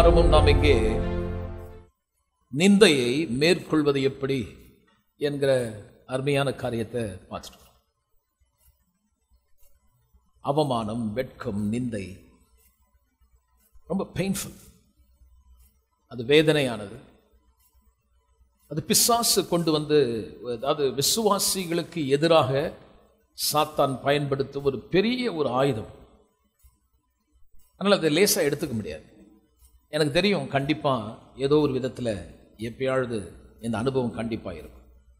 வாரமும் நாம் இங்கே நிந்தையை மேற்கொள்வது எப்படி என்கிற அருமையான காரியத்தை பார்த்துட்டு இருக்கோம். அவமானம் வெட்கம் நிந்தை ரொம்ப பெயின்ஃபுல் அது வேதனையானது அது பிசாசு கொண்டு வந்து அதாவது விசுவாசிகளுக்கு எதிராக சாத்தான் பயன்படுத்தும் ஒரு பெரிய ஒரு ஆயுதம் அதனால் அதை லேசாக எடுத்துக்க முடியாது எனக்கு தெரியும் கண்டிப்பாக ஏதோ ஒரு விதத்தில் எப்பயாவது இந்த அனுபவம் கண்டிப்பாக இருக்கும்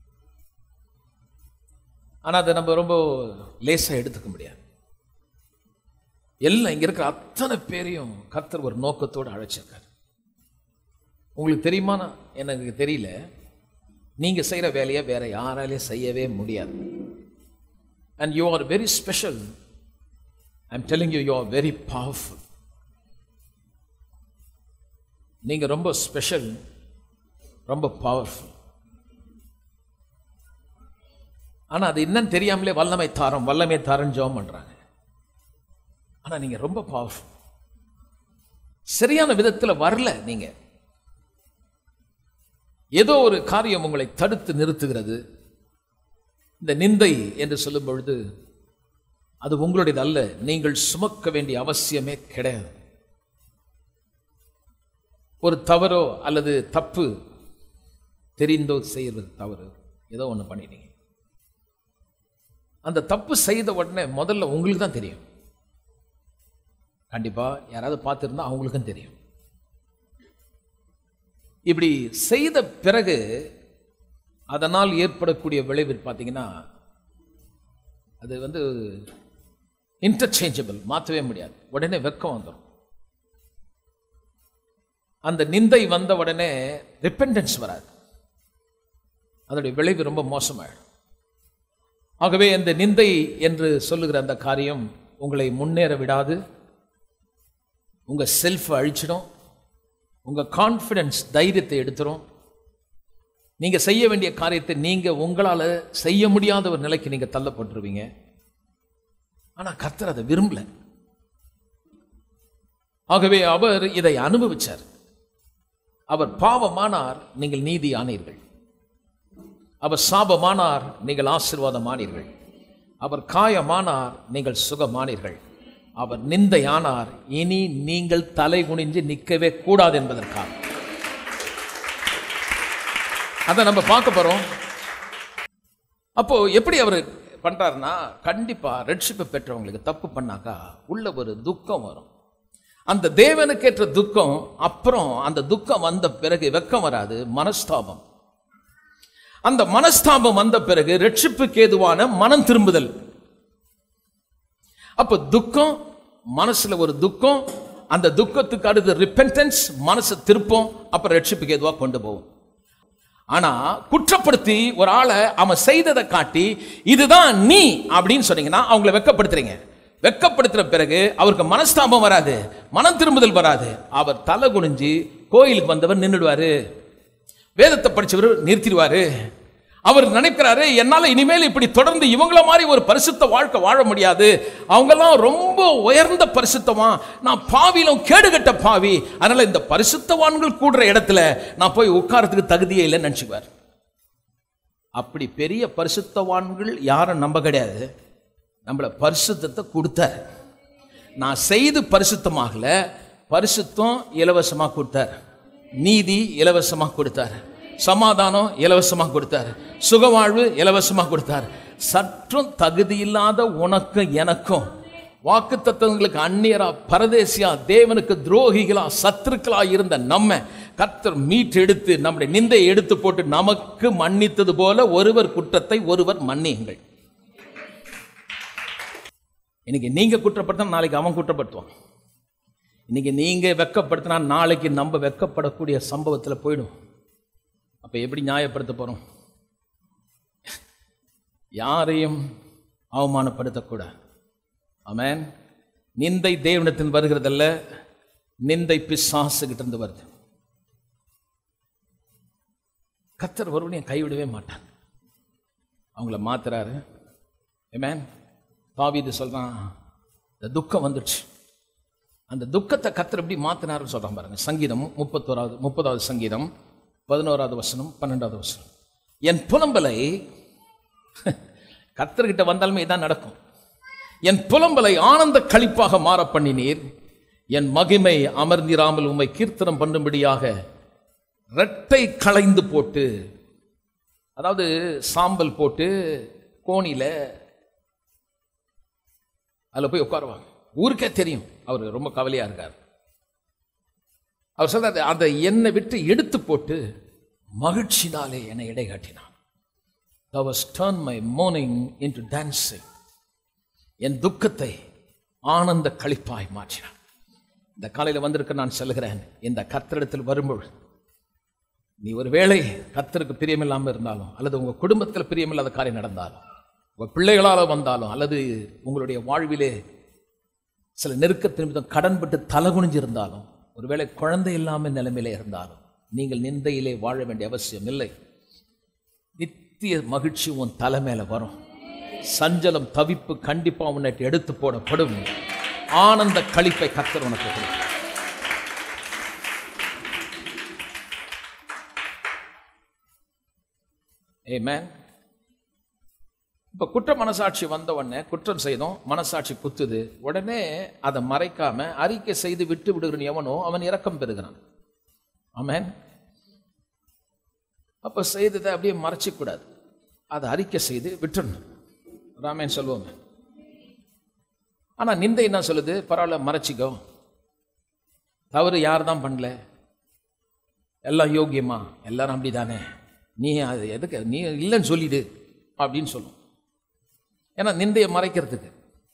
ஆனால் அதை நம்ம ரொம்ப லேசாக எடுத்துக்க முடியாது எல்லாம் இங்கே இருக்கிற அத்தனை பேரையும் கர்த்தர் ஒரு நோக்கத்தோடு அழைச்சிருக்காரு உங்களுக்கு தெரியுமானா எனக்கு தெரியல நீங்கள் செய்கிற வேலையை வேற யாராலையும் செய்யவே முடியாது and you are very special I am telling you you are very powerful நீங்க ரொம்ப ஸ்பெஷல் ரொம்ப பவர்ஃபுல் ஆனா அது என்னன்னு தெரியாமலே வல்லமை தாரம் வல்லமை தாரம் ஜெபம் பண்றாங்க ஆனா நீங்க ரொம்ப பவர்ஃபுல் சரியான விதத்துல வரல நீங்க ஏதோ ஒரு காரியம் உங்களை தடுத்து நிறுத்துகிறது இந்த நிந்தை என்று சொல்லும் பொழுது அது உங்களுடையது அல்ல நீங்கள் சுமக்க வேண்டிய அவசியமே கிடையாது ஒரு தவறோ அல்லது தப்பு தெரிந்தோ செய்யறது தவறு ஏதோ ஒன்று பண்ணிட்டீங்க அந்த தப்பு செய்த உடனே முதல்ல உங்களுக்கு தான் தெரியும் கண்டிப்பா யாராவது பார்த்துருந்தா அவங்களுக்கும் தெரியும் இப்படி செய்த பிறகு அதனால் ஏற்படக்கூடிய விளைவு பார்த்தீங்கன்னா அது வந்து இன்டர்சேஞ்சபிள் மாற்றவே முடியாது உடனே வெக்கம் வந்துடும் அந்த நிந்தை வந்த உடனே ரிப்பெண்டன்ஸ் வராது அதனுடைய விளைவு ரொம்ப மோசமாயிடும் ஆகவே அந்த நிந்தை என்று சொல்லுகிற அந்த காரியம் உங்களை முன்னேற விடாது உங்க செல்ஃப் அழிச்சிடும் உங்க கான்ஃபிடன்ஸ் தைரியத்தை எடுத்துரும் நீங்க செய்ய வேண்டிய காரியத்தை நீங்க உங்களால செய்ய முடியாத ஒரு நிலைக்கு நீங்க தள்ளப்பட்டுருவீங்க ஆனா கர்த்தர் அதை விரும்பல ஆகவே அவர் இதை அனுபவிச்சார் அவர் பாவமானார் நீங்கள் நீதி ஆனீர்கள் அவர் சாபமானார் நீங்கள் ஆசீர்வாதமானீர்கள் அவர் காயமானார் நீங்கள் சுகமானீர்கள் அவர் நிந்தையானார் இனி நீங்கள் தலை குனிஞ்சு நிற்கவே கூடாது என்பதற்காக அதை நம்ம பார்க்க போறோம் அப்போ எப்படி அவர் பண்றாருன்னா கண்டிப்பா ரெட்ஷிப்பை பெற்றவங்களுக்கு தப்பு பண்ணாக்கா உள்ள ஒரு துக்கம் வரும் அந்த தேவனுக்கேற்ற துக்கம் அப்புறம் அந்த துக்கம் வந்த பிறகு வெக்கம் வராது மனஸ்தாபம் அந்த மனஸ்தாபம் வந்த பிறகு ரட்சிப்புக்கு ஏதுவான மனம் திரும்புதல் அப்ப துக்கம் மனசுல ஒரு துக்கம் அந்த துக்கத்துக்கு அடுத்து ரிப்பென்டன்ஸ் மனசு திருப்பம் அப்புறம் ரட்சிப்புக்கு ஏதுவா கொண்டு போகும் ஆனா குற்றப்படுத்தி ஒரு ஆளை அவன் செய்ததை காட்டி இதுதான் நீ அப்படின்னு சொன்னீங்கன்னா அவங்கள வெக்கப்படுத்துறீங்க வெக்கப்படுத்துற பிறகு அவருக்கு மனஸ்தாபம் வராது மனம் திரும்புதல் வராது அவர் தலை குனிஞ்சு கோயிலுக்கு வந்தவர் நின்றுடுவாரு வேதத்தை படிச்சவர் நிறுத்திடுவாரு அவர் நினைக்கிறாரு என்னால இனிமேல் இப்படி தொடர்ந்து இவங்கள மாதிரி ஒரு பரிசுத்த வாழ்க்கை வாழ முடியாது அவங்கெல்லாம் ரொம்ப உயர்ந்த பரிசுத்தமா நான் பாவிலும் கேடுகட்ட பாவி அதனால இந்த பரிசுத்தவான்கள் கூடுற இடத்துல நான் போய் உட்காரத்துக்கு தகுதியே இல்லைன்னு நினச்சிக்குவார் அப்படி பெரிய பரிசுத்தவான்கள் யாரும் நம்ப கிடையாது நம்மளை பரிசுத்தத்தை கொடுத்தார் நான் செய்து பரிசுத்தமாகல பரிசுத்தம் இலவசமாக கொடுத்தார் நீதி இலவசமாக கொடுத்தார் சமாதானம் இலவசமாக கொடுத்தார் சுகவாழ்வு இலவசமாக கொடுத்தார் சற்றும் தகுதி இல்லாத உனக்கும் எனக்கும் வாக்கு தத்துவங்களுக்கு அந்நியரா பரதேசியா தேவனுக்கு துரோகிகளா சத்துருக்களா இருந்த நம்ம கர்த்தர் மீட் எடுத்து நம்முடைய நிந்தை எடுத்து போட்டு நமக்கு மன்னித்தது போல ஒருவர் குற்றத்தை ஒருவர் மன்னியுங்கள் இன்னைக்கு நீங்க குற்றப்படுத்தினா நாளைக்கு அவன் குற்றப்படுத்துவான் இன்னைக்கு நீங்க வெக்கப்படுத்தினா நாளைக்கு நம்ம வெக்கப்படக்கூடிய சம்பவத்தில் போயிடும் அப்ப எப்படி நியாயப்படுத்த போறோம் யாரையும் அவமானப்படுத்தக்கூடாது ஆமென் நிந்தை தேவனத்தின் வருகிறதல்ல நிந்தை பிசாசுகிட்ட இருந்து வருது கத்தர் ஒருவனையும் கைவிடவே மாட்டான் அவங்கள மாத்துறாரு ஆமென் தாவீது சொல்றான் இந்த துக்கம் வந்துடுச்சு அந்த துக்கத்தை கத்தர் எப்படி மாத்தினாருன்னு சொல்றான் பாருங்க சங்கீதம் முப்பத்தோராவது முப்பதாவது சங்கீதம் பதினோராவது வசனம் பன்னெண்டாவது வசனம் என் புலம்பலை கத்தர்கிட்ட வந்தாலுமே இதான் நடக்கும் என் புலம்பலை ஆனந்த களிப்பாக மாற பண்ணினீர் என் மகிமை அமர்ந்திராமல் உம்மை கீர்த்தனம் பண்ணும்படியாக ரெட்டை களைந்து போட்டு அதாவது சாம்பல் போட்டு கோணில அதில் போய் உட்காருவாங்க ஊருக்கே தெரியும் அவர் ரொம்ப கவலையா இருக்கார் அவர் சொல்றாரு அதை என்னை விட்டு எடுத்து போட்டு மகிழ்ச்சினாலே என்னை இடை காட்டினான் Thou hast turned my mourning into dancing. என் துக்கத்தை ஆனந்த களிப்பாய் மாற்றினான் இந்த காலையில் வந்திருக்க நான் சொல்லுகிறேன் இந்த கத்திரிடத்தில் வரும்பொழுது நீ ஒரு வேளை கத்தருக்கு பிரியமில்லாமல் இருந்தாலும் அல்லது உங்கள் குடும்பத்தில் பிரியமில்லாத காரியம் நடந்தாலும் உங்கள் பிள்ளைகளால் வந்தாலும் அல்லது உங்களுடைய வாழ்விலே சில நெருக்கத்தின் நிமித்தம் கடன்பட்டு தலகுனிஞ்சு இருந்தாலும் ஒருவேளை குழந்தை இல்லாமல் நிலைமையிலே இருந்தாலும் நீங்கள் நிந்தையிலே வாழ வேண்டிய அவசியம் இல்லை நித்திய மகிழ்ச்சி உன் தலை மேல வரும் சஞ்சலம் தவிப்பு கண்டிப்பா உன்னை எடுத்து போடப்படும் ஆனந்த களிப்பை கத்தர் உனக்கு கொடுக்கும். Amen. இப்ப குற்ற மனசாட்சி வந்த உடனே குற்றம் செய்தோம் மனசாட்சி குத்துது உடனே அதை மறைக்காம அறிக்கை செய்து விட்டு விடுகிறன் எவனோ அவன் இரக்கம் பெறுகிறான் ஆமென் அப்ப செய்ததை அப்படியே மறைச்சிக்க கூடாது அதை அறிக்கை செய்து விட்டுறணும் ராமேன் சொல்லுவோமே ஆனா நிந்தை என்ன சொல்லுது பரவாயில்ல மறைச்சிக்கோ தவறு யார் தான் பண்ணல எல்லாம் யோக்கியமா எல்லாரும் அப்படிதானே நீ அது எதுக்கு நீ இல்லைன்னு சொல்லிடு அப்படின்னு சொல்லும் ஏன்னா நிந்தையை மறைக்கிறதுக்கு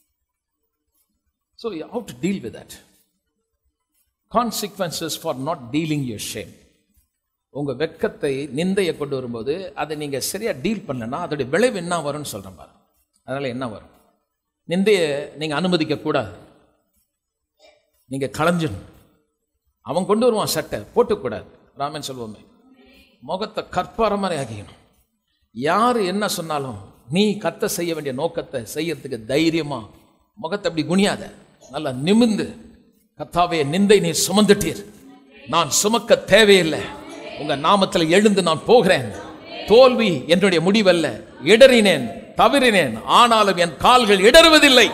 so how to deal with that consequences for not dealing your shame உங்க வெட்கத்தை நிந்தையை கொண்டு வரும்போது அதை நீங்க சரியா டீல் பண்ணலன்னா அதோடைய விளைவு என்ன வரும்னு சொல்றேன் பாரு அதனால என்ன வரும் நிந்தையை நீங்க அனுமதிக்க கூடாது நீங்க களைஞ்சிடணும் அவன் கொண்டு வருவான் சட்டை போட்டுக்கூடாது ராமன் சொல்லுவோமே முகத்தை கற்பார மாதிரி ஆக்கிக்கணும் யார் என்ன சொன்னாலும் நீ கத்த செய்ய வேண்டிய நோக்கத்தை செய்யறதுக்கு தைரியமா முகத்தை அப்படி குனியாத நல்லா நிமிந்து கத்தாவே நிந்தை நீ சுமந்துட்டீர் நான் சுமக்க தேவையில்லை உங்க நாமத்தில் எழுந்து நான் போகிறேன் தோல்வி என்னுடைய முடிவல்ல இடறினேன் தவறினேன் ஆனாலும் என் கால்கள் இடறுவதில்லை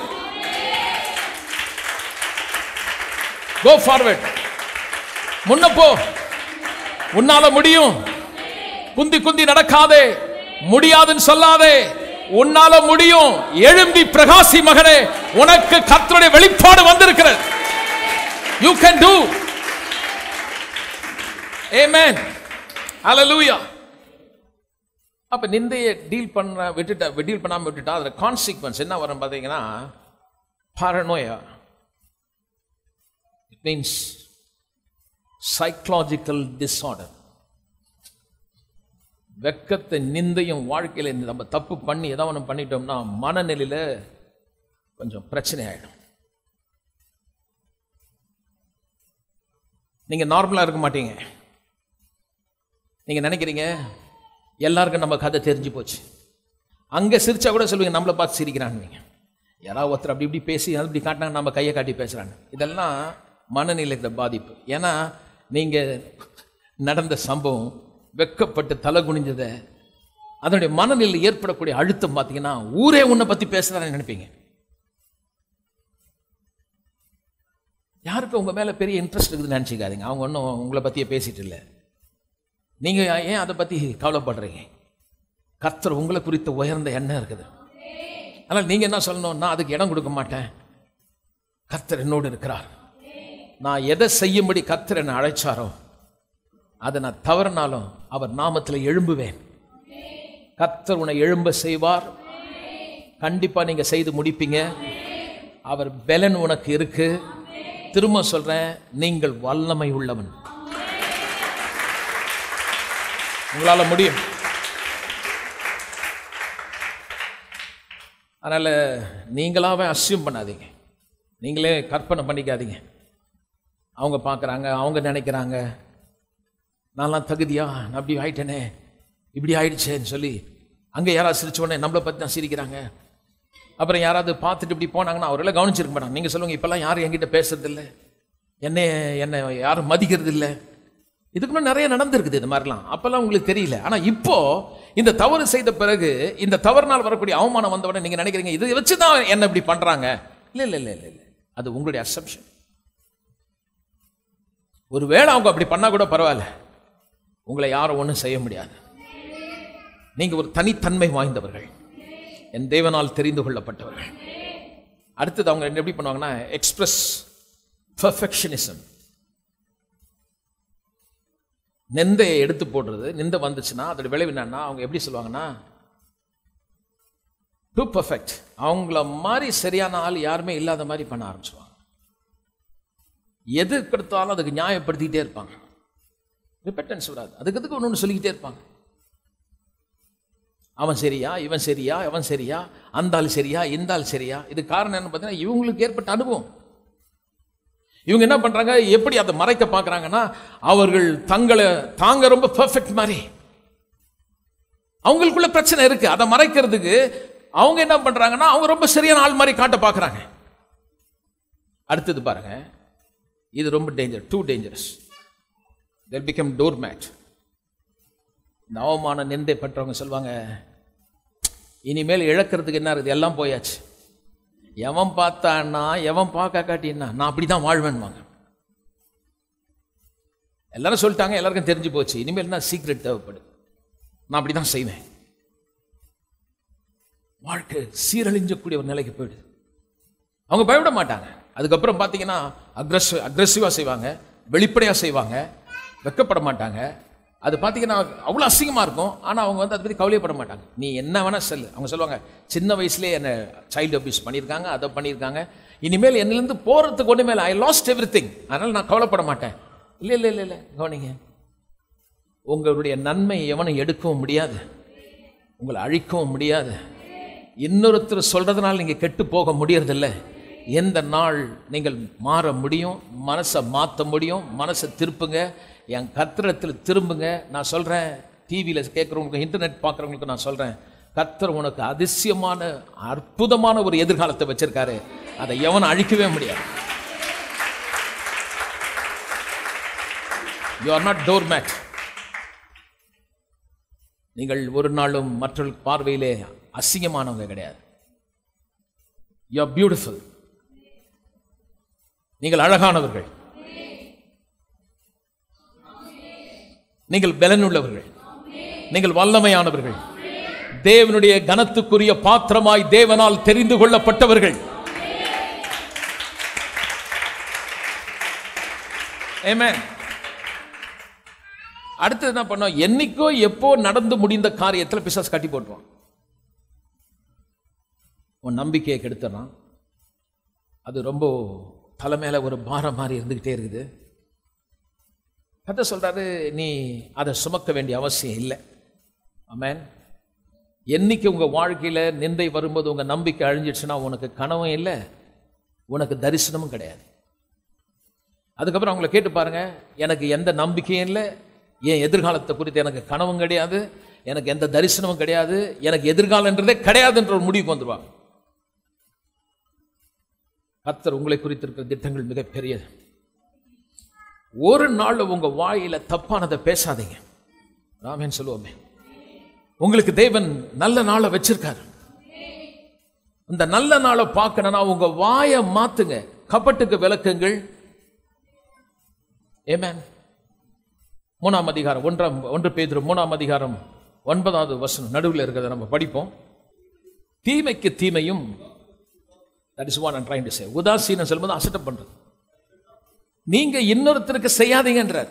கோ ஃபார்வர்ட் முன்ன போ உன்னால முடியும் குந்தி குந்தி நடக்காதே முடியாதுன்னு சொல்லாதே உன்னால முடியும் எழும்பி பிரகாசி மகனே உனக்கு கர்த்தருடைய வெளிப்பாடு வந்திருக்கிறது you can do Amen. Hallelujah. அப்ப நிந்தையை டீல் பண்ண விட்டுட்டா டீல் பண்ணாம விட்டுட்டா அதுல கான்சிக்வன்ஸ் என்ன வரும் பாத்தீங்கன்னா paranoia it means psychological disorder வெக்கத்தை நிந்தையும் வாழ்க்கையில இந்த நம்ம தப்பு பண்ணி ஏதாவது ஒன்று பண்ணிட்டோம்னா மனநிலையில கொஞ்சம் பிரச்சனை ஆயிடும் நீங்க நார்மலா இருக்க மாட்டீங்க நீங்க நினைக்கிறீங்க எல்லாருக்கும் நம்ம கதை தெரிஞ்சு போச்சு அங்க சிரிச்சா கூட சொல்லுவீங்க நம்மளை பார்த்து சிரிக்கிறான்னு யாராவது ஒருத்தர் அப்படி இப்படி பேசி அது இப்படி காட்டினாங்க நம்ம கையை காட்டி பேசுறாங்க இதெல்லாம் மனநிலையில பாதிப்பு ஏன்னா நீங்க நடந்த சம்பவம் வெக்கப்பட்டு தலை குனிஞ்சதை அதனுடைய மனநிலையில் ஏற்படக்கூடிய அழுத்தம் பார்த்தீங்கன்னா ஊரே உன்னை பத்தி பேசுறான்னு நினைப்பீங்க யாருக்கும் உங்க மேல பெரிய இன்ட்ரெஸ்ட் இருக்குதுன்னு நினச்சிக்காதீங்க அவங்க ஒன்றும் உங்களை பத்தியே பேசிட்டு இல்லை நீங்க ஏன் அதை பத்தி கவலைப்படுறீங்க கர்த்தர் உங்களை குறித்த உயர்ந்த எண்ணம் இருக்குது ஆனால் நீங்க என்ன சொல்லணும் நான் அதுக்கு இடம் கொடுக்க மாட்டேன் கர்த்தர் என்னோடு இருக்கிறார் நான் எதை செய்யும்படி கர்த்தர் என்னை அழைச்சாரோ அதை நான் தவறினாலும் அவர் நாமத்தில் எழும்புவேன் கர்த்தர் உன்னை எழும்ப செய்வார் கண்டிப்பா நீங்க செய்து முடிப்பீங்க அவர் பெலன் உனக்கு இருக்கு திரும்ப சொல்றேன் நீங்கள் வல்லமை உள்ளவன் உங்களால முடியும் அதனால நீங்களாவே அசியூம் பண்ணாதீங்க நீங்களே கற்பனை பண்ணிக்காதீங்க அவங்க பார்க்குறாங்க அவங்க நினைக்கிறாங்க நான்லாம் தகுதியா நான் அப்படி ஆயிட்டேனே இப்படி ஆயிடுச்சேன்னு சொல்லி அங்கே யாராவது சிரிச்ச உடனே நம்மளை பற்றி தான் சிரிக்கிறாங்க அப்புறம் யாராவது பார்த்துட்டு இப்படி போனாங்கன்னா அவரெல்லாம் கவனிச்சிருக்க மாட்டாங்க நீங்கள் சொல்லுங்க இப்போல்லாம் யாரும் என்கிட்ட பேசுறது இல்லை என்னை என்னை யாரும் மதிக்கிறது இல்லை இதுக்கு முன்னாடி நிறைய நடந்திருக்குது இந்த மாதிரிலாம் அப்பெல்லாம் உங்களுக்கு தெரியல ஆனா இப்போ இந்த தவறு செய்த பிறகு இந்த தவறுனால் வரக்கூடிய அவமானம் வந்த உடனே நீங்க நினைக்கிறீங்க இதை வச்சு தான் என்ன இப்படி பண்றாங்க இல்ல இல்ல இல்ல இல்ல இல்ல அது உங்களுடைய அசம்ஷன் ஒருவேளை அவங்க அப்படி பண்ணா கூட பரவாயில்ல உங்களை யாரும் ஒன்றும் செய்ய முடியாது நீங்க ஒரு தனித்தன்மை வாய்ந்தவர்கள் என் தேவனால் தெரிந்து கொள்ளப்பட்டவர்கள் அடுத்தது அவங்க என்ன எப்படி பண்ணுவாங்கன்னா எக்ஸ்பிரஸ் பர்ஃபெக்ஷனிசம் நெந்தையை எடுத்து போடுறது நிந்தை வந்துச்சுன்னா அதோட விளைவு என்னன்னா அவங்க எப்படி சொல்லுவாங்கன்னா டு பர்ஃபெக்ட் அவங்கள மாதிரி சரியான ஆள் யாருமே இல்லாத மாதிரி பண்ண ஆரம்பிச்சுவாங்க எது கொடுத்தாலும் அதுக்கு நியாயப்படுத்திக்கிட்டே இருப்பாங்க ரிப்பட்டன்ஸ் வராது அதுக்கு அதுக்கு ஒன்று ஒன்று சொல்லிக்கிட்டே இருப்பாங்க அவன் சரியா இவன் சரியா அவன் சரியா அந்த ஆள் சரியா இந்த ஆள் சரியா இது காரணம் என்ன பார்த்தீங்கன்னா இவங்களுக்கு ஏற்பட்ட அனுபவம் இவங்க என்ன பண்றாங்க எப்படி அதை மறைக்க பார்க்கறாங்கன்னா அவர்கள் தங்களை தாங்க ரொம்ப பெர்ஃபெக்ட் மாதிரி அவங்களுக்குள்ள பிரச்சனை இருக்கு அதை மறைக்கிறதுக்கு அவங்க என்ன பண்றாங்கன்னா அவங்க ரொம்ப சரியான ஆள் மாதிரி காட்ட பார்க்கறாங்க அடுத்தது பாருங்க இது ரொம்ப danger too dangerous they'll become doormat இந்த அவமான நிந்தை பற்றவங்க சொல்லுவாங்க இனிமேல் இழக்கிறதுக்கு என்ன இருக்குது எல்லாம் போயாச்சு எவன் பார்த்தான்னா எவன் பார்க்க காட்டினா நான் அப்படி தான் வாழ்வேன்வாங்க எல்லாரும் சொல்லிட்டாங்க எல்லாருக்கும் தெரிஞ்சு போச்சு இனிமேல் என்ன சீக்ரெட் தேவைப்படுது நான் அப்படி தான் செய்வேன் வாழ்க்கை சீரழிஞ்சக்கூடிய ஒரு நிலைக்கு போயிடுது அவங்க பயப்பட மாட்டாங்க அதுக்கப்புறம் பார்த்தீங்கன்னா அக்ரஸிவ் அக்ரெசிவாக செய்வாங்க வெளிப்படையாக செய்வாங்க வெக்கப்பட மாட்டாங்க அது பார்த்தீங்கன்னா அவ்வளோ அசிங்கமாக இருக்கும் ஆனால் அவங்க வந்து அதை பற்றி கவலையப்பட மாட்டாங்க நீ என்ன வேணால் சொல்லு அவங்க சொல்லுவாங்க சின்ன வயசுலேயே என்னை சைல்டு அபியூஸ் பண்ணியிருக்காங்க அதை பண்ணியிருக்காங்க இனிமேல் என்னிலேருந்து போகிறதுக்கு ஒன்று மேலே ஐ லாஸ்ட் எவ்ரி திங் அதனால் நான் கவலைப்பட மாட்டேன் இல்லை இல்லை இல்லை இல்லை கவனிங்க உங்களுடைய நன்மை எவனும் எடுக்கவும் முடியாது உங்களை அழிக்கவும் முடியாது இன்னொருத்தர் சொல்றதுனால நீங்க கெட்டு போக முடியறதில்ல எந்த நாள் நீங்கள் மாற முடியும் மனசை மாற்ற முடியும் மனசை திருப்புங்க என் கத்திரத்தில் திரும்புங்க நான் சொல்றேன் டிவியில் கேட்குறவங்களுக்கு இன்டர்நெட் பார்க்குறவங்களுக்கு நான் சொல்றேன் கர்த்தர் உனக்கு அதிசயமான அற்புதமான ஒரு எதிர்காலத்தை வச்சிருக்காரு அதை எவனும் அழிக்கவே முடியாது you are not doormat நீங்கள் ஒரு நாளும் மற்றவர்கள் பார்வையிலே அசிங்கமானவங்க கிடையாது யூ ஆர் பியூட்டிஃபுல் நீங்கள் அழகானவர்கள் நீங்கள் பலனுள்ளவர்கள் நீங்கள் வல்லமையானவர்கள் தேவனுடைய கனத்துக்குரிய பாத்திரமாய் தேவனால் தெரிந்து கொள்ளப்பட்டவர்கள் Amen. அடுத்தது என்ன பண்ணோம் என்னைக்கோ எப்போ நடந்து முடிந்த காரியத்தில் பிசாஸ் கட்டி போட்டுருவான் உன் நம்பிக்கையை கெடுத்துறான் அது ரொம்ப தலை மேல ஒரு பாரம் மாதிரி இருந்துகிட்டே இருக்குது கத்த சொல்றாரு நீ அதை சுமக்க வேண்டிய அவசியம் இல்லை ஆமென் என்னைக்கு உங்க வாழ்க்கையில நிந்தை வரும்போது உங்க நம்பிக்கை அழிஞ்சிடுச்சுன்னா உனக்கு கனவும் இல்லை உனக்கு தரிசனமும் கிடையாது அதுக்கப்புறம் அவங்கள கேட்டு பாருங்க எனக்கு எந்த நம்பிக்கையும் இல்லை என் எதிர்காலத்தை குறித்து எனக்கு கனவும் கிடையாது எனக்கு எந்த தரிசனமும் கிடையாது எனக்கு எதிர்காலன்றதே கிடையாதுன்ற ஒரு முடிவுக்கு வந்துருவாங்க கர்த்தர் உங்களை குறித்திருக்கிற திட்டங்கள் மிக பெரியது ஒரு நாள் உங்க வாயில தப்பானதை பேசாதீங்க ராமேன் சொல்லுவோமே உங்களுக்கு தேவன் நல்ல நாளை வச்சிருக்காரு இந்த நல்ல நாளை பார்க்கணும்னா உங்க வாயை மாத்துங்க கபட்டுக்கு விளக்குங்கள் ஏமேன் மூணாம் அதிகாரம் ஒன்றாம் ஒன்று பேதுரு மூணாம் அதிகாரம் ஒன்பதாவது வசனம் நடுவில் இருக்கிறத நம்ம படிப்போம் தீமைக்கு தீமையும் that is what I'm trying to say உதாசீனம் சொல்லும்போது அசட்டப் பண்றது நீங்க இன்னொருத்தருக்கு செய்யாதீங்கன்றார்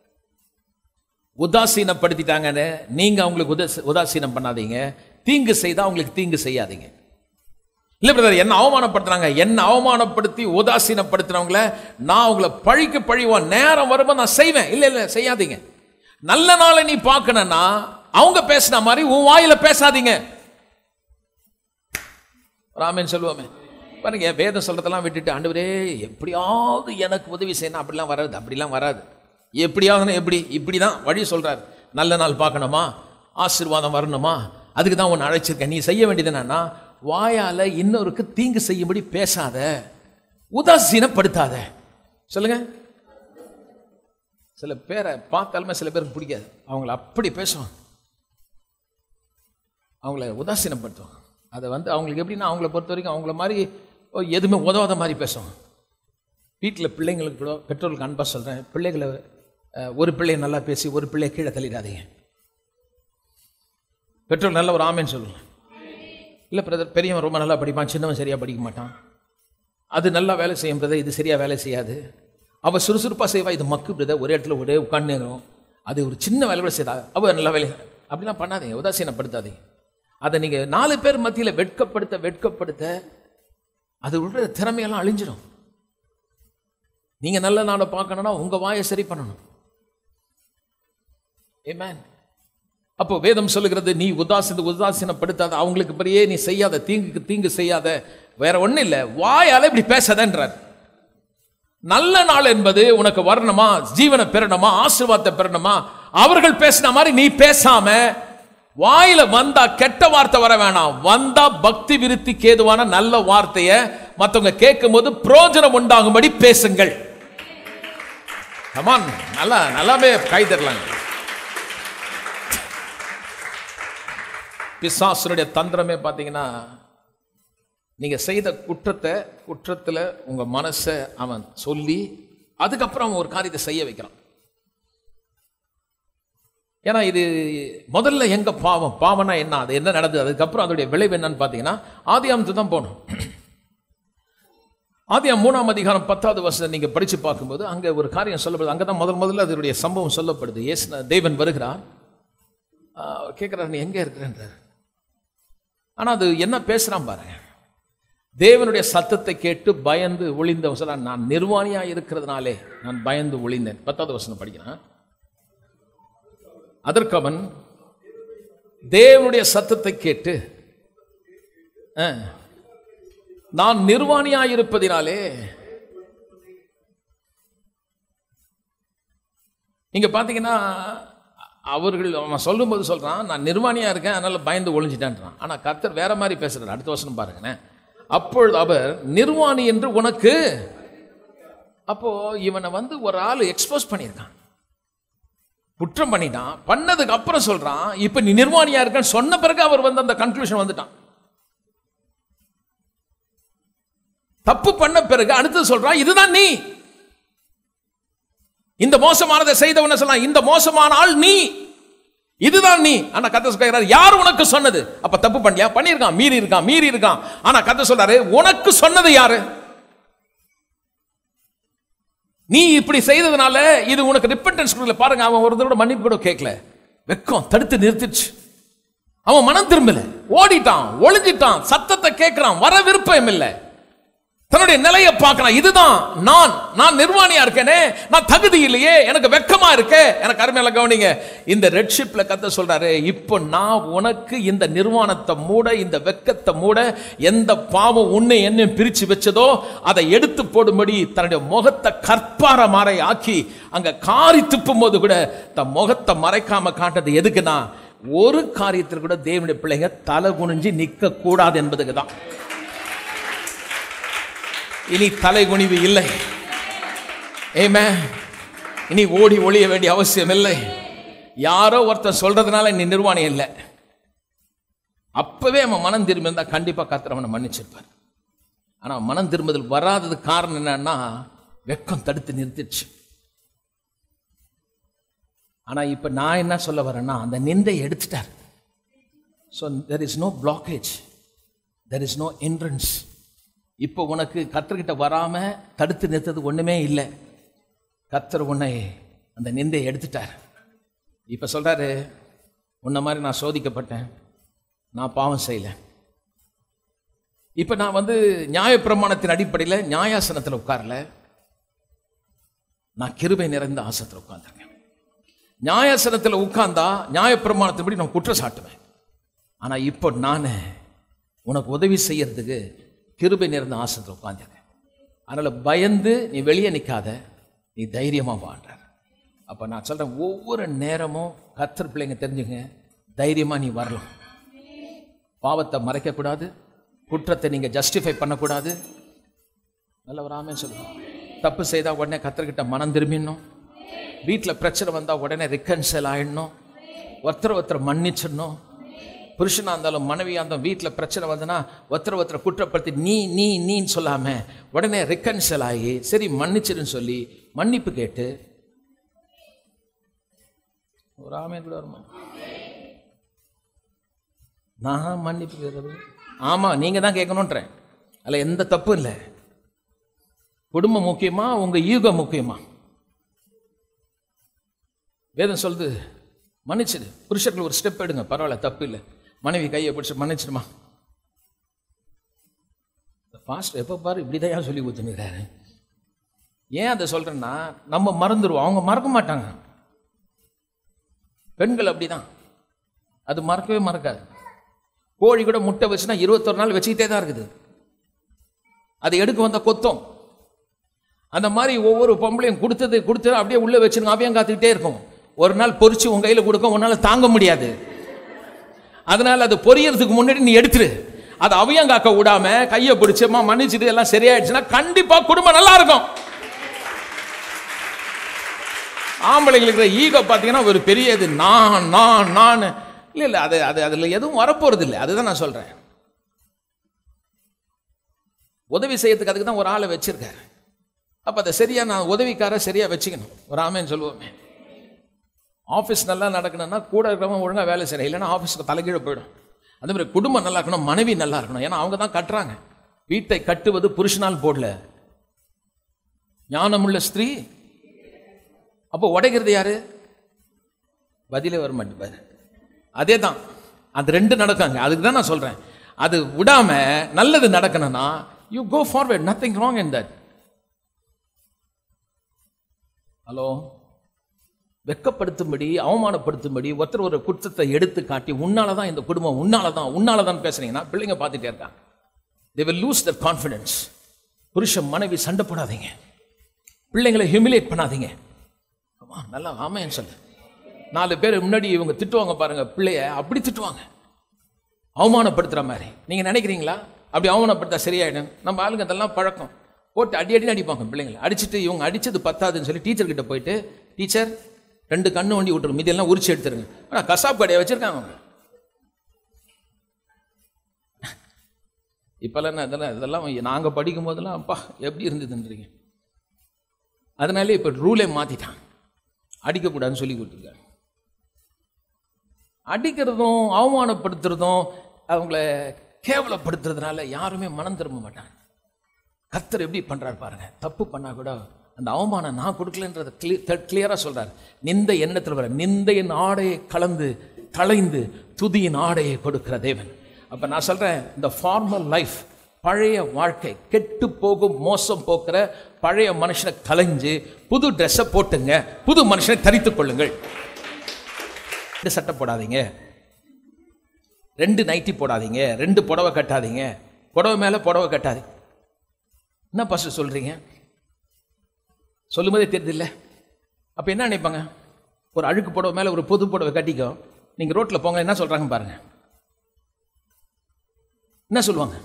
உதாசீனப்படுத்திட்டாங்கன்னு நீங்க அவங்களுக்கு உதாச உதாசீனம் பண்ணாதீங்க தீங்கு செய்தா அவங்களுக்கு தீங்கு செய்யாதீங்க இல்ல பிரதர் என்ன அவமானப்படுத்துறாங்க என்ன அவமானப்படுத்தி உதாசீனப்படுத்துறவங்கள நான் அவங்கள பழிக்கு பழிவான் நேரம் வரும்போது நான் செய்வேன் இல்ல இல்ல செய்யாதீங்க நல்ல நாளை நீ பார்க்கணும்னா அவங்க பேசின மாதிரி உன் வாயில பேசாதீங்க ராமன் சொல்லுவோமே பாருங்க வேதம் சொல்றதெல்லாம் விட்டுட்டு ஆண்டவரே எப்படியாவது எனக்கு உதவி செய்யணும் அப்படிலாம் வராது அப்படிலாம் வராது எப்படியாவது எப்படி இப்படி தான் வழி சொல்றாரு நல்ல நாள் பார்க்கணுமா ஆசீர்வாதம் வரணுமா அதுக்கு தான் உன்னை அழைச்சிருக்கேன் நீ செய்ய வேண்டியது என்னன்னா வாயால இன்னொருக்கு தீங்கு செய்யும்படி பேசாத உதாசீனப்படுத்தாத சொல்லுங்க சில பேரை பார்த்தாலுமே சில பேருக்கு பிடிக்காது அவங்கள அப்படி பேசுவாங்க அவங்கள உதாசீனப்படுத்துவாங்க அதை வந்து அவங்களுக்கு எப்படின்னா அவங்கள பொறுத்த வரைக்கும் அவங்கள மாதிரி ஓ, எதுவுமே உதவாத மாதிரி பேசுவாங்க வீட்டில் பிள்ளைங்களுக்கு கூட பெற்றோர்களுக்கு அன்பாக சொல்கிறேன் பிள்ளைகளை அஹ், ஒரு பிள்ளையை நல்லா பேசி ஒரு பிள்ளையை கீழே தள்ளிடாதீங்க பெற்றோர் நல்ல ஒரு ஆமேன்னு சொல்லுங்க இல்லை பிரதர் பெரியவன் ரொம்ப நல்லா படிப்பான் சின்னவன் சரியாக படிக்க மாட்டான் அது நல்லா வேலை செய்யும் பிரதர் இது சரியாக வேலை செய்யாது அவள் சுறுசுறுப்பாக செய்வா இது மக்கு பிரதர் ஒரே இடத்துல ஒரே உட்காந்துரும் அது ஒரு சின்ன வேலை கூட செய்தா அவள் நல்லா வேலை அப்படிலாம் பண்ணாதீங்க உதாசீனப்படுத்தாதீங்க அதை நீங்கள் நாலு பேர் மத்தியில் வெட்கப்படுத்த வெட்கப்படுத்த அது உள்ள திறமையெல்லாம் அழிஞ்சிடும் நீங்கள் நல்ல நாளை பார்க்கணும்னா உங்கள் வாயை சரி பண்ணணும் ஏமேன் அப்போ வேதம் சொல்லுகிறது நீ உதாசீன உதாசீனப்படுத்தாத அவங்களுக்கு பிறையே நீ செய்யாத தீங்குக்கு தீங்கு செய்யாத வேற ஒண்ணும் இல்லை வாயால இப்படி பேசாதன்றார் நல்ல நாள் என்பது உனக்கு வரணுமா ஜீவனை பெறணுமா ஆசீர்வாதத்தை பெறணுமா அவர்கள் பேசின மாதிரி நீ பேசாம வாயில வந்தா கெட்ட வார்த்தை வர வேணாம் வந்தா பக்தி விருத்திக்கு ஏதுவான நல்ல வார்த்தையை மத்தவங்க கேட்கும்போது பிரயோஜனம் உண்டாகும்படி பேசுங்கள் கமான் நல்லா நல்லாவே கை தரலாங்க பிசாசனுடைய தந்திரமே பார்த்தீங்கன்னா நீங்கள் செய்த குற்றத்தை குற்றத்தில் உங்கள் மனசை அவன் சொல்லி அதுக்கப்புறம் அவன் ஒரு காரியத்தை செய்ய வைக்கிறான் ஏன்னா இது முதல்ல எங்க பாவம் பாவம்னா என்ன அது என்ன நடந்தது அதுக்கப்புறம் அதோடைய விளைவு என்னன்னு பார்த்தீங்கன்னா ஆதியாமத்து தான் போகணும் ஆதியாம் மூணாம் அதிகாரம் பத்தாவது வருஷம் நீங்க படிச்சு பார்க்கும்போது அங்க ஒரு காரியம் சொல்லப்படுது அங்கே தான் முதல் முதல்ல அதனுடைய சம்பவம் சொல்லப்படுது ஏசு தேவன் வருகிறார் கேட்குறாரு நீ எங்கே இருக்கிறன்றார் ஆனா அது என்ன பேசுறான் பாருங்க தேவனுடைய சத்தத்தை கேட்டு பயந்து ஒளிந்தவன் சொல்றான் நான் நிர்வாணியா இருக்கிறதுனாலே நான் பயந்து ஒளிந்தேன் பத்தாவது வசனம் படிக்கிறேன் அதற்கு அவன் தேவனுடைய சத்தத்தை கேட்டு ஆ, நான் நிர்வாணியா இருப்பதினாலே இங்க பாத்தீங்கன்னா அவர்கள் அவன் சொல்லும்போது சொல்றான் நான் நிர்வாணியா இருக்கேன் அதனால பயந்து ஒளிஞ்சிட்டேன்றான் ஆனா கர்த்தர் வேற மாதிரி பேசுறாரு அடுத்த வசனம் பாருங்களேன் அப்பொழுது அவர் நிர்வாணி என்று உனக்கு அப்போ இவனை வந்து ஒரு ஆள் எக்ஸ்போஸ் பண்ணியிருக்கான் குற்றம் பண்ணிட்டான் பண்ணதுக்கு அப்புறம் சொல்றான் இப்ப நீ நிர்வாணியா இருக்கன்னு சொன்ன பிறகு அவர் வந்து அந்த கன்க்ளூஷன் வந்துட்டான் தப்பு பண்ண பிறகு அடுத்து சொல்றான் இதுதான் நீ இந்த மோசமானதை செய்தவன சொல்லலாம் இந்த மோசமான ஆள் நீ இதுதான் நீ ஆனா கத்த சொல்றாரு யார் உனக்கு சொன்னது அப்ப தப்பு பண்ணலையா பண்ணியிருக்கான் மீறி இருக்கான் மீறி இருக்கான் ஆனா கத்த சொல்றாரு உனக்கு சொன்னது யாரு நீ இப்படி செய்ததுனால இது உனக்கு ரிப்பன்டன்ஸ் கொடுக்கல பாருங்க அவன் ஒரு தடவை மன்னிப்பு கூட கேட்கல வெக்கம் தடுத்து நிறுத்திடுச்சு அவன் மனம் திரும்பல ஓடிட்டான் ஒளிஞ்சிட்டான் சத்தத்தை கேட்கிறான் வர விருப்பம் இல்லை தன்னுடைய நிலையை பார்க்கறான் இதுதான் நான் நான் நிர்வாணியா இருக்கேனே நான் தகுதி இல்லையே எனக்கு வெக்கமா இருக்கே எனக்கு அருமையில கவனிங்க இந்த ரெட்ஷிப்ல கத்த சொல்றாரு இப்போ நான் உனக்கு இந்த நிர்வாணத்தை மூட இந்த வெக்கத்தை மூட எந்த பாவம் உன்னை என்ன பிரிச்சு வச்சதோ அதை எடுத்து போடும்படி தன்னுடைய முகத்தை கற்பார மாறை ஆக்கி அங்க காரி துப்பும் போது கூட தன் முகத்தை மறைக்காம காட்டுறது எதுக்குன்னா ஒரு காரியத்தில் கூட தேவனுடைய பிள்ளைங்க தலை குனிஞ்சு நிற்க கூடாது என்பதுக்கு தான் இனி தலைகுனிவு இல்லை ஏமே இனி ஓடி ஒளிய வேண்டிய அவசியம் இல்லை யாரோ ஒருத்தர் சொல்றதுனால நீ நிர்வாணி இல்லை அப்பவே அவன் மனம் திரும்பி இருந்தா கண்டிப்பா கர்த்தர் அவனை மன்னிச்சிருப்பார் ஆனா மனம் திரும்புதல் வராதது காரணம் என்னன்னா வெக்கம் தடுத்து நிறுத்திடுச்சு ஆனா இப்ப நான் என்ன சொல்ல வரேன்னா அந்த நிந்தை எடுத்துட்டார் so there is no blockage there is no entrance இப்போ உனக்கு கத்தர்கிட்ட வராம தடுத்து நிறுத்தது ஒண்ணுமே இல்லை கத்தர் உன்னை அந்த நிந்தை எடுத்துட்டார் இப்போ சொல்றாரு உன்ன மாதிரி நான் சோதிக்கப்பட்டேன் நான் பாவம் செய்யல இப்போ நான் வந்து நியாயப்பிரமாணத்தின் அடிப்படையில் நியாயாசனத்தில் உட்காரல நான் கிருபை நிறைந்த ஆசனத்தில் உட்கார்ந்திருக்கேன் நியாயாசனத்தில் உட்கார்ந்தா நியாயப்பிரமாணத்தின்படி நான் குற்றம் சாட்டுவேன் ஆனா இப்போ நான் உனக்கு உதவி செய்யறதுக்கு கிருபை நிறைந்த ஆசனத்தில் உட்காந்துருக்கேன் அதனால பயந்து நீ வெளியே நிற்காத நீ தைரியமா வாழ்றார் அப்ப நான் சொல்றேன் ஒவ்வொரு நேரமும் கத்தர் பிள்ளைங்க தெரிஞ்சுங்க தைரியமா நீ வரலாம் பாவத்தை மறைக்கக்கூடாது குற்றத்தை நீங்க ஜஸ்டிஃபை பண்ணக்கூடாது நல்ல ஒரு ஆமே சொல்லுங்க தப்பு செய்தா உடனே கத்தர்கிட்ட மனம் திரும்பிடணும் வீட்டில் பிரச்சனை வந்தால் உடனே ரிக்கன்சல் ஆயிடணும் ஒருத்தர் ஒருத்தர் மன்னிச்சிடணும் புருஷனாக இருந்தாலும் மனைவியாக இருந்தாலும் வீட்டில் பிரச்சனை வந்தனா ஒருத்தர் ஒருத்தர் குற்றப்படுத்தி நீ நீ நீன்னு சொல்லாமல் உடனே ரிக்கன்சல் ஆகி சரி மன்னிச்சிடுன்னு சொல்லி மன்னிப்பு கேட்டு ஒரு ஆமே கூட வருமா நான் மன்னிப்பு கேட்கறது ஆமாம் நீங்கள் தான் கேட்கணுன்றேன் அதில் எந்த தப்பும் இல்லை குடும்பம் முக்கியமா உங்கள் ஈகோ முக்கியமா வேதம் சொல்லுது மன்னிச்சிடு புருஷர்கள் ஒரு ஸ்டெப் எடுங்க பரவாயில்ல தப்பு இல்லை மனைவி கையை பிடிச்சி மன்னிச்சிடுமா ஃபாஸ்ட் எப்போ பாரு இப்படி தான் ஏன் சொல்லி கொடுத்துனுறாரு ஏன் அதை சொல்கிறேன்னா நம்ம மறந்துடுவோம் அவங்க மறக்க மாட்டாங்க பெண்கள் அப்படிதான் அது மறக்கவே மறக்காது கோழி கூட முட்டை வச்சுனா இருபத்தொரு நாள் வச்சுக்கிட்டே தான் இருக்குது அது எடுக்க வந்த கொத்தம் அந்த மாதிரி ஒவ்வொரு பொம்பளையும் கொடுத்தது கொடுத்தது அப்படியே உள்ள வச்சிருங்க அப்படியே காத்துக்கிட்டே இருக்கும் ஒரு நாள் பொரிச்சு உன் கையில் கொடுக்க உன்னால தாங்க முடியாது அதனால அது பொரியறதுக்கு முன்னாடி நீ எடுத்துரு அது அவையம் காக்க விடாம கையை பிடிச்சமா மன்னிச்சுட்டு எல்லாம் சரியாயிடுச்சுன்னா கண்டிப்பா குடும்பம் நல்லா இருக்கும் ஆம்பளைங்களுக்கு ஈகோ பார்த்தீங்கன்னா ஒரு பெரிய இது நான் நான் நான் இல்லை இல்லை அது அது அதில் எதுவும் வரப்போறது இல்லை அதுதான் நான் சொல்கிறேன் உதவி செய்யறதுக்கு அதுக்கு தான் ஒரு ஆளை வச்சிருக்காரு அப்போ அதை சரியா நான் உதவிக்கார சரியாக வச்சுக்கணும் ஒரு ஆமேன்னு சொல்லுவோமே ஆஃபீஸ் நல்லா நடக்கணும்னா கூட இருக்கிறவங்க ஒழுங்காக வேலை செய்யணும் இல்லைன்னா ஆஃபீஸுக்கு தலைகீழ போயிடும் அதே மாதிரி குடும்பம் நல்லா இருக்கணும் மனைவி நல்லா இருக்கணும் ஏன்னா அவங்க தான் கட்டுறாங்க வீட்டை கட்டுவது புருஷனால் போடல ஞானமுள்ள ஸ்திரீ அப்போ உடைக்கிறது யாரு பதிலே வர மாட்டேன் அதே தான் அது ரெண்டு நடக்காங்க அதுக்கு தான் நான் சொல்றேன் அது விடாம நல்லது நடக்கணும்னா you go forward nothing wrong in that hello வெக்கப்படுத்தும்படி அவமானப்படுத்தும்படி ஒருத்தர் ஒரு குற்றத்தை எடுத்து காட்டி உன்னால தான் இந்த குடும்பம் உன்னால தான் உன்னால தான் பேசுறீங்கன்னா பிள்ளைங்க பார்த்துட்டே இருக்காங்க they will lose their confidence புருஷன் மனைவி சண்டை போடாதீங்க பிள்ளைங்களை ஹியூமிலேட் பண்ணாதீங்க ஆமா நல்லா ஆமையன்னு சொல்லு நாலு பேர் முன்னாடி இவங்க திட்டுவாங்க பாருங்க பிள்ளைய அப்படி திட்டுவாங்க அவமானப்படுத்துற மாதிரி நீங்க நினைக்கிறீங்களா அப்படி அவமானப்படுத்தா சரியாயிடும் நம்ம ஆளுங்க அதெல்லாம் பழக்கம் போட்டு அடி அடின்னு அடிப்பாங்க பிள்ளைங்களை அடிச்சுட்டு இவங்க அடிச்சது பத்தாதுன்னு சொல்லி டீச்சர் கிட்ட போயிட்டு டீச்சர் ரெண்டு கண்ணு வண்டி விட்டுருங்க மீதியெல்லாம் உரிச்சு எடுத்துருங்க ஆனா கசாப் கடையை வச்சிருக்காங்க அவங்க இப்போல்லாம் என்ன இதெல்லாம் இதெல்லாம் நாங்கள் படிக்கும் போதெல்லாம் அப்பா எப்படி இருந்ததுன்றீங்க அதனாலே இப்போ ரூலே மாற்றிட்டான் அடிக்கக்கூடாதுன்னு சொல்லி கொடுத்துருக்காங்க அடிக்கிறதும் அவமானப்படுத்துறதும் அவங்கள கேவலப்படுத்துறதுனால யாருமே மனம் திரும்ப மாட்டாங்க கர்த்தர் எப்படி பண்றாரு பாருங்க தப்பு பண்ணா கூட அந்த அவமானம் நான் கொடுக்கலன்றத கிளியரா சொல்றாரு நிந்த எண்ணத்தில் வர நிந்தையின் ஆடையை கலந்து களைந்து துதியின் ஆடையை கொடுக்கிற தேவன் அப்ப நான் சொல்றேன் இந்த ஃபார்மல் லைஃப் பழைய வாழ்க்கை கெட்டு போகும் மோசம் போக்குற பழைய மனுஷனை கலைஞ்சு புது ட்ரெஸ்ஸை போட்டுங்க புது மனுஷனை தரித்துக் கொள்ளுங்கள் ரெண்டு சட்டை போடாதீங்க ரெண்டு நைட்டி போடாதீங்க ரெண்டு புடவை கட்டாதீங்க புடவை மேலே புடவை கட்டாதீங்க என்ன பாஸ்டர் சொல்றீங்க சொல்லும்போதே தெரியுதில்ல அப்போ என்ன நினைப்பாங்க ஒரு அழுக்கு புடவை மேலே ஒரு புது புடவை கட்டிக்கோ நீங்கள் ரோட்டில் போங்க என்ன சொல்கிறாங்க பாருங்க என்ன சொல்லுவாங்க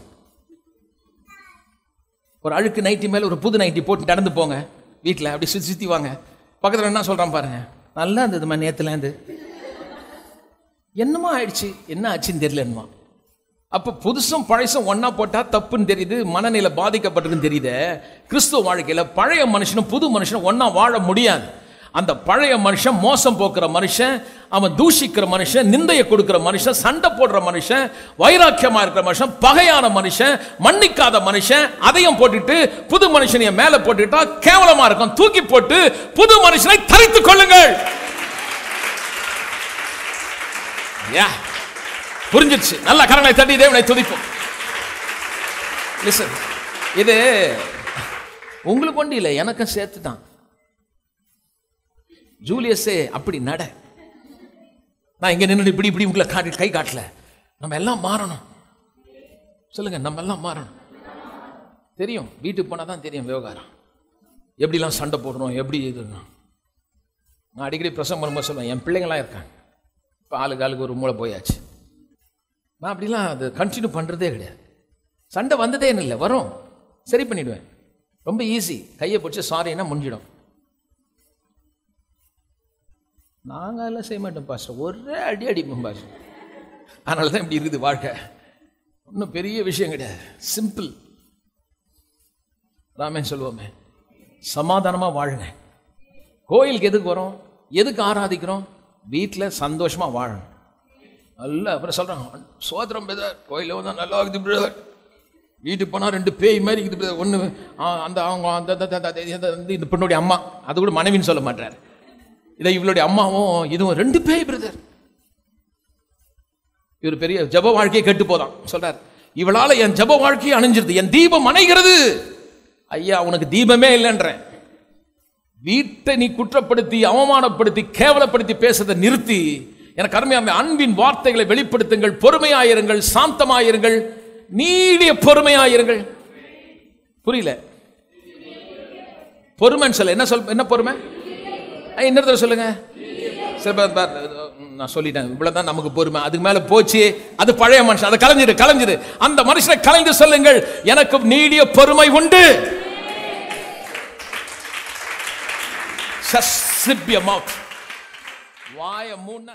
ஒரு அழுக்கு நைட்டி மேலே ஒரு புது நைட்டி போட்டு நடந்து போங்க வீட்டில் அப்படி சுற்றி சுற்றி வாங்க பக்கத்தில் என்ன சொல்கிறான் பாருங்க நல்லா இருந்ததுமா நேற்றுலேருந்து என்னமா ஆயிடுச்சு என்ன ஆச்சுன்னு தெரியலன்னுமா அப்போ புதுசும் பழசும் ஒண்ணா போட்டா தப்புன்னு தெரியுது மனநிலை பாதிக்கப்பட்டிருக்குன்னு தெரியுது கிறிஸ்துவ வாழ்க்கையில பழைய மனுஷனும் புது மனுஷனும் ஒண்ணா வாழ முடியாது அந்த பழைய மனுஷன் மோசம் போக்குற மனுஷன் அவன் தூஷிக்கிற மனுஷன் நிந்தையை கொடுக்கிற மனுஷன் சண்டை போடுற மனுஷன் வைராக்கியமா இருக்கிற மனுஷன் பகையான மனுஷன் மன்னிக்காத மனுஷன் அதையும் போட்டுட்டு புது மனுஷனைய மேல போட்டுட்டா கேவலமா இருக்கும் தூக்கி போட்டு புது மனுஷனை தரித்துக் கொள்ளுங்கள் யா புரிஞ்சிருச்சு நல்ல கரங்களை தட்டி தேவனை துதிப்போம் லிசன் இது உங்களுக்கு ஒண்டி இல்லை எனக்கும் சேர்த்து தான் ஜூலியஸே அப்படி நட நான் இங்க நின்று இப்படி இப்படி உங்களை காட்டி கை காட்டல நம்ம எல்லாம் மாறணும் சொல்லுங்க நம்ம எல்லாம் மாறணும் தெரியும் வீட்டுக்கு போனால் தான் தெரியும் விவகாரம் எப்படிலாம் சண்டை போடணும் எப்படி இதுன்னு நான் அடிக்கடி பிரசவம் பண்ணும்போது சொல்லுவேன் என் பிள்ளைங்களாம் இருக்காங்க இப்போ ஆளுக்கு ஆளுக்கு ஒரு மூளை போயாச்சு நான் அப்படிலாம் அது கண்டினியூ பண்ணுறதே கிடையாது சண்டை வந்ததே இல்லை வரும் சரி பண்ணிடுவேன் ரொம்ப ஈஸி கையை பிடிச்சி சாரின்னா முடிஞ்சிடும் நாங்கள் எல்லாம் செய்ய மாட்டோம் பாஸ்டர் ஒரே அடி அடிப்போம் பாஸ்டர் அதனால தான் இப்படி இருக்குது வாழ்க்கை ஒன்றும் பெரிய விஷயம் கிடையாது சிம்பிள் ராமன் சொல்லுவோமே சமாதானமாக வாழுங்க கோயிலுக்கு எதுக்கு வரோம் எதுக்கு ஆராதிக்கிறோம் வீட்டில் சந்தோஷமாக வாழணும் நல்ல அப்புறம் சொல்கிறாங்க சோதரம் பிரதர் கோயிலில் வந்தால் நல்லா இருக்குது பிரதர் வீட்டுக்கு போனால் ரெண்டு பேய் மாதிரி இருக்குது பிரதர் ஒன்று அந்த அவங்க அந்த அந்த- அந்த- அந்த- இந்த- இந்த- இந்த பெண்ணுடைய அம்மா அது கூட மனைவின்னு சொல்ல மாட்டார் இதை இவளுடைய அம்மாவும் இதுவும் ரெண்டு பேய் பிரதர் இவர் பெரிய ஜப வாழ்க்கையை கெட்டு போதான் சொல்றார் இவளால என் ஜப வாழ்க்கையை அணைஞ்சிருது என் தீபம் அணைகிறது ஐயா உனக்கு தீபமே இல்லைன்றேன் வீட்டை நீ குற்றப்படுத்தி அவமானப்படுத்தி கேவலப்படுத்தி பேசுறதை நிறுத்தி எனக்கு அருமையான அன்பின் வார்த்தைகளை வெளிப்படுத்துங்கள் பொறுமையாயிருங்கள் சாந்தமாயிருங்கள் நீடிய பொறுமையாயிருங்கள் புரியல பொறுமைன்னு சொல்ல என்ன சொல் என்ன பொறுமை அஹ், இன்னொரு தடவை சொல்லுங்க சரி பார், பார், நான் சொல்லிட்டேன் இவ்வளவுதான் நமக்கு பொறுமை அதுக்கு மேல போச்சு அது பழைய மனுஷன் அதை கலைஞ்சிடு கலைஞ்சிடு அந்த மனுஷனை கலைந்து சொல்லுங்கள் எனக்கு நீடிய பொறுமை உண்டு Just zip your mouth. வாய மூணா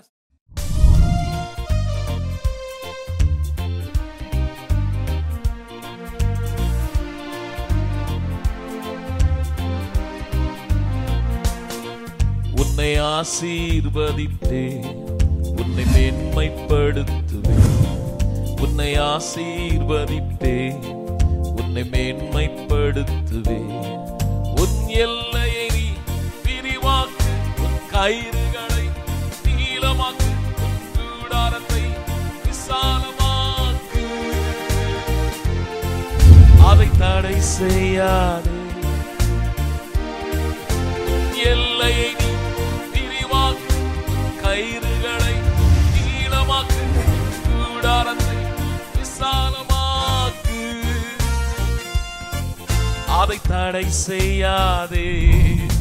உன்னை ஆசீர்வதித்தேன் உன்னை மேன்மைப்படுத்துவேன் உன்னை ஆசீர்வதித்தேன் உன்னை மேன்மைப்படுத்துவேன் உன் எல்லையை நீ விரிவாக்கு உன் கயிறுகளை நீளமாக்கு உன் கூடாரத்தை விசாலமாக்கு அதை தடை செய்யாதே எல்லையை நீ விரிவாக்கு கயிறுகளை நீளமாக்கு கூடாரத்தை விசாலமாக்கு அதை தடை செய்யாதே